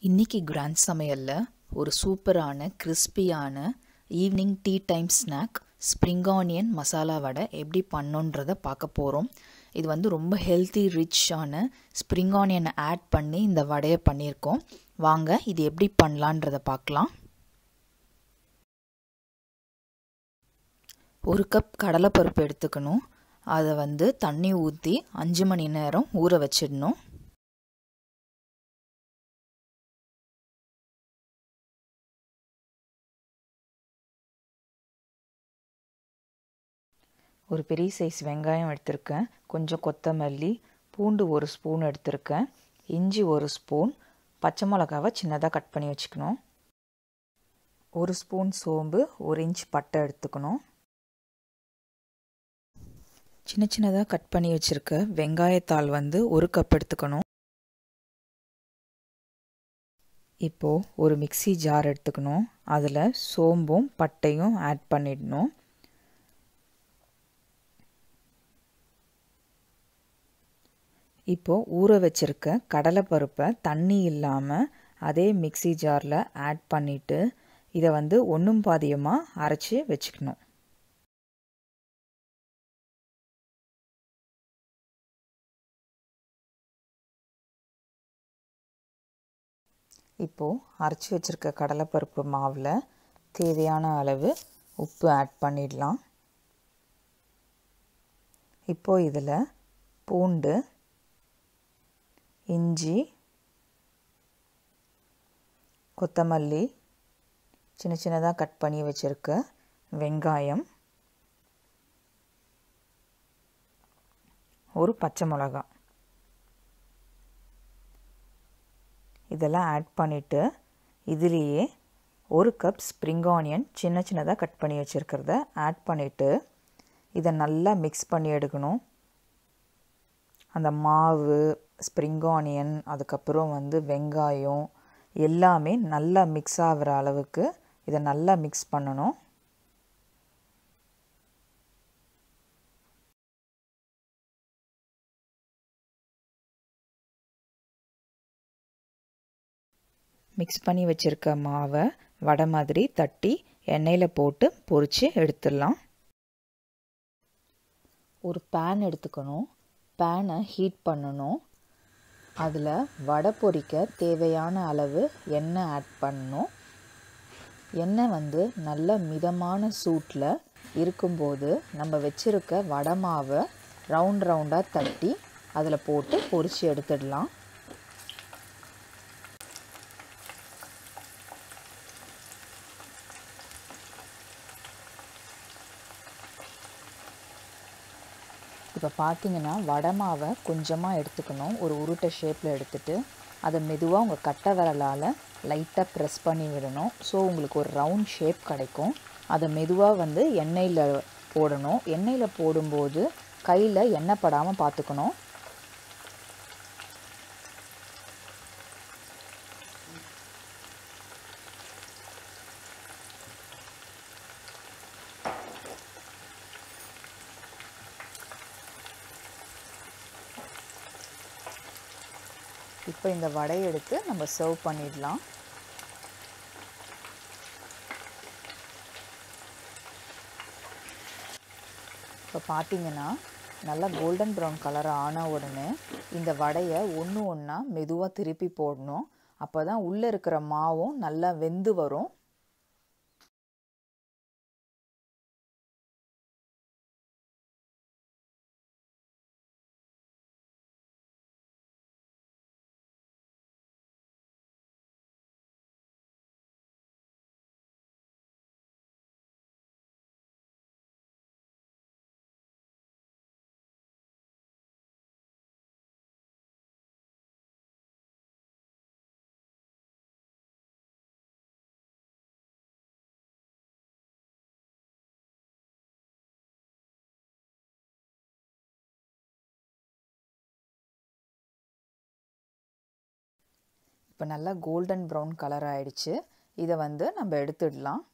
இன்னைக்கு கிராண்ட் சமையலில் ஒரு சூப்பரான கிறிஸ்பியான evening tea time snack spring onion masala vada எப்படி பண்ணுன்றதை பார்க்க போகிறோம் இது வந்து ரொம்ப ஹெல்த்தி ரிச்சான ஸ்ப்ரிங் ஆனியனை ஆட் பண்ணி இந்த வடையை பண்ணியிருக்கோம் வாங்க இது எப்படி பண்ணலான்றதை பார்க்கலாம் ஒரு கப் கடலைப்பருப்பு எடுத்துக்கணும் அதை வந்து தண்ணி ஊற்றி அஞ்சு மணி நேரம் ஊற வச்சிடணும் ஒரு பெரிய சைஸ் வெங்காயம் எடுத்திருக்கேன் கொஞ்சம் கொத்தமல்லி பூண்டு ஒரு ஸ்பூன் எடுத்திருக்கேன் இஞ்சி ஒரு ஸ்பூன் பச்சை மிளகாவை சின்னதாக கட் பண்ணி வச்சுக்கணும் ஒரு ஸ்பூன் சோம்பு ஒரு இன்ச் பட்டை எடுத்துக்கணும் சின்ன சின்னதாக கட் பண்ணி வச்சுருக்க வெங்காயத்தாள் வந்து ஒரு கப் எடுத்துக்கணும் இப்போது ஒரு மிக்சி ஜார் எடுத்துக்கணும் அதில் சோம்பும் பட்டையும் ஆட் பண்ணிடணும் இப்போது ஊற வச்சுருக்க கடலைப்பருப்பை தண்ணி இல்லாமல் அதே மிக்சி ஜாரில் ஆட் பண்ணிவிட்டு இதை வந்து ஒன்றும் பாதியமாக அரைச்சி வச்சுக்கணும் இப்போது அரைச்சி வச்சுருக்க கடலைப்பருப்பு மாவில் தேவையான அளவு உப்பு ஆட் பண்ணிடலாம் இப்போது இதில் பூண்டு இஞ்சி கொத்தமல்லி சின்ன சின்னதாக கட் பண்ணி வச்சுருக்க வெங்காயம் ஒரு பச்சை மிளகா இதெல்லாம் ஆட் பண்ணிவிட்டு இதுலேயே ஒரு கப் ஸ்ப்ரிங் ஆனியன் சின்ன சின்னதாக கட் பண்ணி வச்சுருக்கிறத ஆட் பண்ணிவிட்டு இதை நல்லா மிக்ஸ் பண்ணி எடுக்கணும் அந்த மாவு ஸ்ப்ரிங் ஆனியன் அதுக்கப்புறம் வந்து வெங்காயம் எல்லாமே நல்லா மிக்ஸ் ஆகிற அளவுக்கு இதை நல்லா மிக்ஸ் பண்ணணும் மிக்ஸ் பண்ணி வச்சுருக்க மாவை வடை மாதிரி தட்டி எண்ணெயில் போட்டு பொரித்து எடுத்துடலாம் ஒரு பேன் எடுத்துக்கணும் பேனை ஹீட் பண்ணணும் அதில் வடை பொரிக்க தேவையான அளவு எண்ணெய் ஆட் பண்ணணும் எண்ணெய் வந்து நல்ல மிதமான சூட்டில் இருக்கும்போது நம்ம வச்சுருக்க வடை மாவை ரவுண்ட் ரவுண்டாக தட்டி அதில் போட்டு பொரித்து எடுத்துடலாம் இப்போ பார்த்தீங்கன்னா வடை மாவை கொஞ்சமாக எடுத்துக்கணும் ஒரு உருட்டை ஷேப்பில் எடுத்துகிட்டு அதை மெதுவாக உங்கள் கட்டை விரலால் லைட்டாக ப்ரெஸ் பண்ணி விடணும் ஸோ உங்களுக்கு ஒரு ரவுண்ட் ஷேப் கிடைக்கும் அதை மெதுவாக வந்து எண்ணெயில் போடணும் எண்ணெயில் போடும்போது கையில் எண்ணெய் படாமல் பார்த்துக்கணும் இப்போ இந்த வடையை எடுத்து நம்ம சர்வ் பண்ணிடலாம் இப்போ பார்த்தீங்கன்னா நல்லா கோல்டன் ப்ரௌன் கலர் ஆன உடனே இந்த வடையை ஒன்று ஒன்றா மெதுவாக திருப்பி போடணும் அப்போ தான் உள்ளே இருக்கிற மாவும் நல்லா வெந்து வரும் இப்போ நல்லா கோல்டன் ப்ரௌன் கலர் ஆயிடுச்சு இதை வந்து நம்ம எடுத்துடலாம்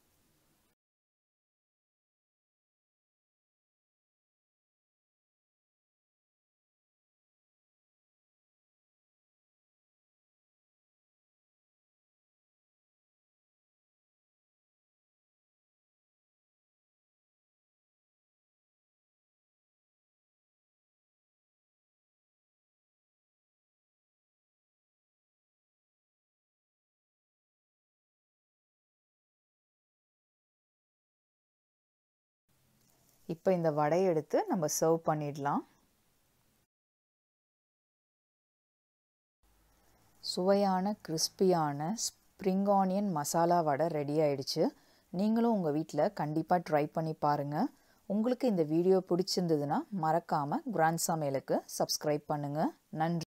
இப்போ இந்த வடையை எடுத்து நம்ம சர்வ் பண்ணிடலாம் சுவையான கிறிஸ்பியான spring onion masala vada ready ஆயிடுச்சு நீங்களும் உங்கள் வீட்டில் கண்டிப்பாக ட்ரை பண்ணி பாருங்கள் உங்களுக்கு இந்த வீடியோ பிடிச்சிருந்ததுன்னா மறக்காமல் கிராண்ட் சமையலுக்கு சப்ஸ்கிரைப் பண்ணுங்கள் நன்றி